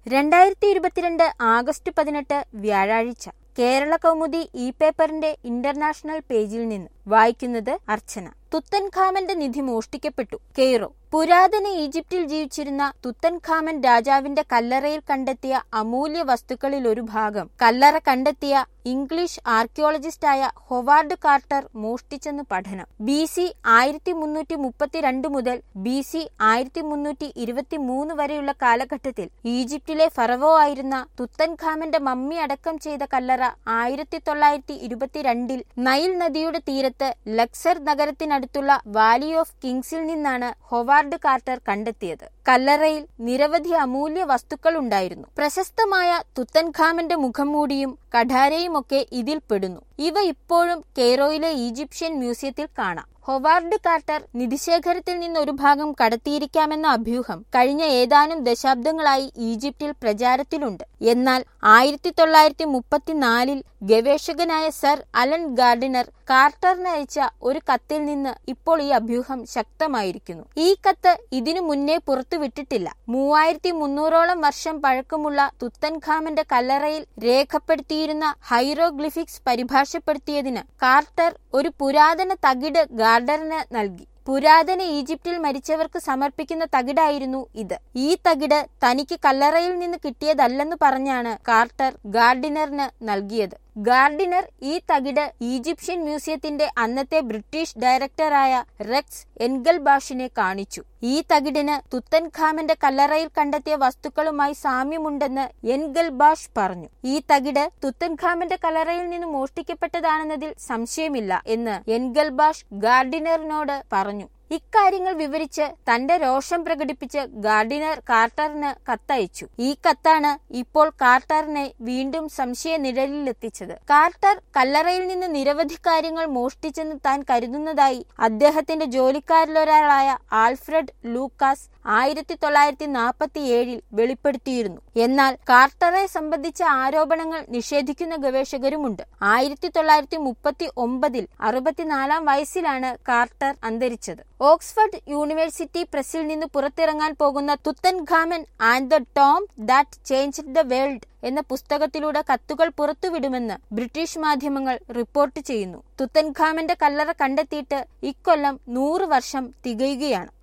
രണ്ടായിരത്തി ഇരുപത്തിരണ്ട് ആഗസ്റ്റ് പതിനെട്ട് വ്യാഴാഴ്ച കേരള കൗമുദി ഇ പേപ്പറിന്റെ ഇന്റർനാഷണൽ പേജിൽ നിന്ന് വായിക്കുന്നത് അർച്ചന തുത്തൻഖാമന്റെ നിധി മോഷ്ടിക്കപ്പെട്ടു കെയ്റോ പുരാതന ഈജിപ്തിൽ ജീവിച്ചിരുന്ന തുത്തൻഖാമൻ രാജാവിന്റെ കല്ലറയിൽ കണ്ടെത്തിയ അമൂല്യ വസ്തുക്കളിൽ ഒരു ഭാഗം കല്ലറ കണ്ടെത്തിയ ഇംഗ്ലീഷ് ആർക്കിയോളജിസ്റ്റായ ഹൊവാർഡ് കാർട്ടർ മോഷ്ടിച്ചെന്ന് പഠനം ബി സി ആയിരത്തി മുന്നൂറ്റി മുപ്പത്തിരണ്ട് മുതൽ ബി സി ആയിരത്തി മുന്നൂറ്റി ഇരുപത്തി മൂന്ന് വരെയുള്ള കാലഘട്ടത്തിൽ ഈജിപ്തിലെ ഫറവോ ആയിരുന്ന തുത്തൻഖാമന്റെ മമ്മി അടക്കം ചെയ്ത കല്ലറ ആയിരത്തി തൊള്ളായിരത്തി ഇരുപത്തിരണ്ടിൽ നൈൽ നദിയുടെ തീരത്ത് ലക്സർ നഗരത്തിനടുത്തുള്ള വാലി ഓഫ് കിങ്സിൽ നിന്നാണ് ഹൊവാർഡ് കാർട്ടർ കണ്ടെത്തിയത് കല്ലറയിൽ നിരവധി അമൂല്യ വസ്തുക്കൾ ഉണ്ടായിരുന്നു പ്രശസ്തമായ തുത്തൻഖാമന്റെ മുഖംമൂടിയും കഠാരയുമൊക്കെ ഇതിൽ പെടുന്നു ഇവ ഇപ്പോഴും കെയ്റോയിലെ ഈജിപ്ഷ്യൻ മ്യൂസിയത്തിൽ കാണാം ഹൊവാർഡ് കാർട്ടർ നിധിശേഖരത്തിൽ നിന്ന് ഒരു ഭാഗം കടത്തിയിരിക്കാമെന്ന അഭ്യൂഹം കഴിഞ്ഞ ഏതാനും ദശാബ്ദങ്ങളായി ഈജിപ്തിൽ പ്രചാരത്തിലുണ്ട് എന്നാൽ ആയിരത്തി തൊള്ളായിരത്തി മുപ്പത്തിനാലിൽ ഗവേഷകനായ സർ അലൻ ഗാർഡിനർ കാർട്ടറിന് അയച്ച ഒരു കത്തിൽ നിന്ന് ഇപ്പോൾ ഈ അഭ്യൂഹം ശക്തമായിരിക്കുന്നു ഈ കത്ത് ഇതിനു മുന്നേ പുറത്തുവിട്ടിട്ടില്ല മൂവായിരത്തി മുന്നൂറോളം വർഷം പഴക്കമുള്ള തുത്തൻഖാമന്റെ കല്ലറയിൽ രേഖപ്പെടുത്തിയിരുന്ന ഹൈറോഗ്ലിഫിക്സ് പരിഭാഷപ്പെടുത്തിയതിന് കാർട്ടർ ഒരു പുരാതന തകിട് ഗാർഡറിന് നൽകി പുരാതന ഈജിപ്തിൽ മരിച്ചവർക്ക് സമർപ്പിക്കുന്ന തകിടായിരുന്നു ഇത് ഈ തകിട് തനിക്ക് കല്ലറയിൽ നിന്ന് കിട്ടിയതല്ലെന്ന് പറഞ്ഞാണ് കാർട്ടർ ഗാർഡിനറിന് നൽകിയത് ഗാർഡിനർ ഈ തകിട് ഈജിപ്ഷ്യൻ മ്യൂസിയത്തിന്റെ അന്നത്തെ ബ്രിട്ടീഷ് ഡയറക്ടറായ റെക്സ് എൻഗൽബാഷിനെ കാണിച്ചു ഈ തകിടിന് തുത്തൻഖാമന്റെ കല്ലറയിൽ കണ്ടെത്തിയ വസ്തുക്കളുമായി സാമ്യമുണ്ടെന്ന് എൻഗൽബാഷ് പറഞ്ഞു ഈ തകിട് തുത്തൻഖാമന്റെ കല്ലറയിൽ നിന്ന് മോഷ്ടിക്കപ്പെട്ടതാണെന്നതിൽ സംശയമില്ല എന്ന് എൻഗൽബാഷ് ഗാർഡിനറിനോട് പറഞ്ഞു ഇക്കാര്യങ്ങൾ വിവരിച്ച് തന്റെ രോഷം പ്രകടിപ്പിച്ച് ഗാർഡിനർ കാർട്ടറിന് കത്തയച്ചു ഈ കത്താണ് ഇപ്പോൾ കാർട്ടറിനെ വീണ്ടും സംശയ നിഴലിലെത്തിച്ചത് കാർട്ടർ കല്ലറയിൽ നിന്ന് നിരവധി കാര്യങ്ങൾ മോഷ്ടിച്ചെന്ന് താൻ കരുതുന്നതായി അദ്ദേഹത്തിന്റെ ജോലിക്കാരിലൊരാളായ ആൽഫ്രഡ് ലൂക്കാസ് ആയിരത്തി തൊള്ളായിരത്തി നാൽപ്പത്തി ഏഴിൽ വെളിപ്പെടുത്തിയിരുന്നു എന്നാൽ കാർട്ടറെ സംബന്ധിച്ച ആരോപണങ്ങൾ നിഷേധിക്കുന്ന ഗവേഷകരുമുണ്ട് ആയിരത്തി തൊള്ളായിരത്തി മുപ്പത്തി ഒമ്പതിൽ അറുപത്തിനാലാം വയസ്സിലാണ് കാർട്ടർ അന്തരിച്ചത് ഓക്സ്ഫോർഡ് യൂണിവേഴ്സിറ്റി പ്രസിൽ നിന്ന് പുറത്തിറങ്ങാൻ പോകുന്ന Tutankhamun and the tomb that change the world എന്ന പുസ്തകത്തിലൂടെ കത്തുകൾ പുറത്തുവിടുമെന്ന് ബ്രിട്ടീഷ് മാധ്യമങ്ങൾ റിപ്പോർട്ട് ചെയ്യുന്നു തുത്തൻഖാമന്റെ കല്ലറ കണ്ടെത്തിയിട്ട് ഇക്കൊല്ലം നൂറ് വർഷം തികയുകയാണ്